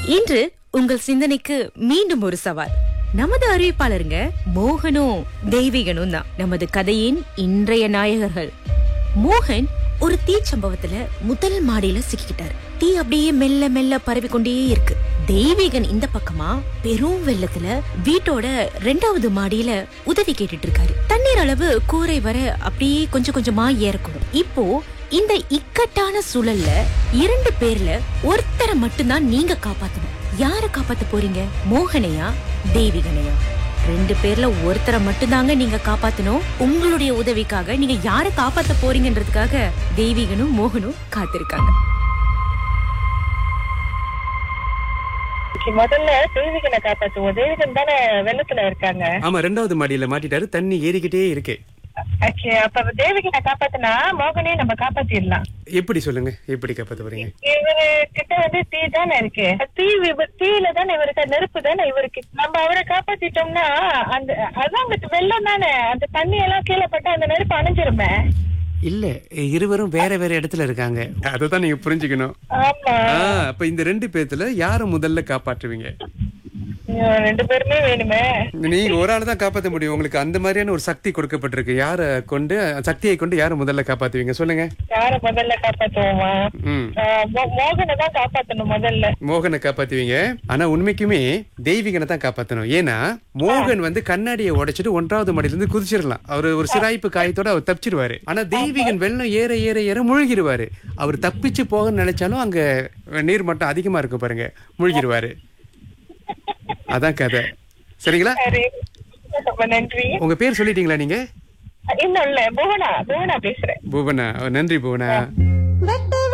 இன்று உங்கள் சிந்தனைக்கு மீண்டும் ஒரு சவால் நமது அறிவிப்பாளருங்க மோகனும் தெய்வீகனும் தான் நமது கதையின் இன்றைய நாயகர்கள் மோகன் ஒரு தீ சம்பவத்துல முதல் மாடியில சிக்கிக்கிட்டாரு தீ அப்படியே மெல்ல மெல்ல பரவி கொண்டே இருக்கு தெய்வீகன் இந்த பக்கமா பெரும் வெள்ளத்துல வீட்டோட ரெண்டாவது மாடியில உதவி கேட்டுட்டு இருக்காரு தண்ணீர் அளவு கூரை வர அப்படியே கொஞ்சம் கொஞ்சமா ஏறக்கூடும் இப்போ இந்த இக்கட்டான சூழல்ல இரண்டு பேர்ல ஒருத்தரை மட்டும்தான் நீங்க காப்பாத்தணும் யார காப்பாத்த போறீங்க மோகனையா தெய்வீகனையா ரெண்டு பேர்ல ஒருத்தரை மட்டும்தாங்க நீங்க காப்பாத்தணும் உங்களுடைய உதவிக்காக நீங்க யார காப்பாத்த போறீங்கன்றதுக்காக தெய்வீகனும் மோகனும் காத்திருக்காங்க முதல்ல தெய்வீகனை காப்பாத்துவோம் தெய்வீகன் தானே வெள்ளத்துல இருக்காங்க ஆமா ரெண்டாவது மாடியில மாட்டிட்டாரு தண்ணி ஏறிக்கிட்டே இருக்கு Okay, அப்ப தெய்வீகனை காப்பாத்தினா மோகனே நம்ம காப்பாத்திடலாம் எப்படி சொல்லுங்க எப்படி காப்பாத்த போறீங்க இவரு கிட்ட வந்து தீ தானே இருக்கு தீ விப- தீயில தானே இவருக்கு நெருப்பு தானே இவருக்கு நம்ம அவரை காப்பாத்திட்டோம்னா அந்த அதான் அங்க வெள்ளம் தானே அந்த தண்ணி எல்லாம் கீழே பட்டு அந்த நெருப்பு அணைஞ்சிருமே இல்ல இருவரும் வேற வேற இடத்துல இருக்காங்க அததான் நீங்க புரிஞ்சுக்கணும் ஆமா ஆ, அப்ப இந்த ரெண்டு பேத்துல யார முதல்ல காப்பாற்றுவீங்க இவன் ரெண்டு பேருமே வேணுமே நீங்க ஒரு ஆள் தான் காப்பாத்த முடியும் உங்களுக்கு அந்த மாதிரியான ஒரு சக்தி கொடுக்கப்பட்டிருக்கு யார கொண்டு சக்தியை கொண்டு யார முதல்ல காப்பாத்துவீங்க சொல்லுங்க யார முதல்ல காப்பாத்துவோமா ம் மோகனை தான் காப்பாத்தணும் முதல்ல மோகனை காப்பாத்துவீங்க ஆனா உண்மைக்குமே தெய்வீகனை தான் காப்பாத்தணும் ஏன்னா மோகன் வந்து கண்ணாடியை உடைச்சிட்டு ஒன்றாவது மாடியில இருந்து குதிச்சிடலாம் அவர் ஒரு சிராய்ப்பு காயத்தோட அவர் தப்பிச்சிருவாரு ஆனா தெய்வீகன் வெள்ளம் ஏற ஏற ஏற முழுகிடுவாரு அவர் தப்பிச்சு போகன்னு நினைச்சாலும் அங்க நீர் மட்டம் அதிகமா இருக்கும் பாருங்க முழுகிடுவாரு அதான் கதை சரிங்களா சரி ரொம்ப நன்றி உங்க பேர் சொல்லிட்டீங்களா நீங்க இன்னும் இல்ல புவனா புவனா பேசுறேன் புவனா நன்றி புவனா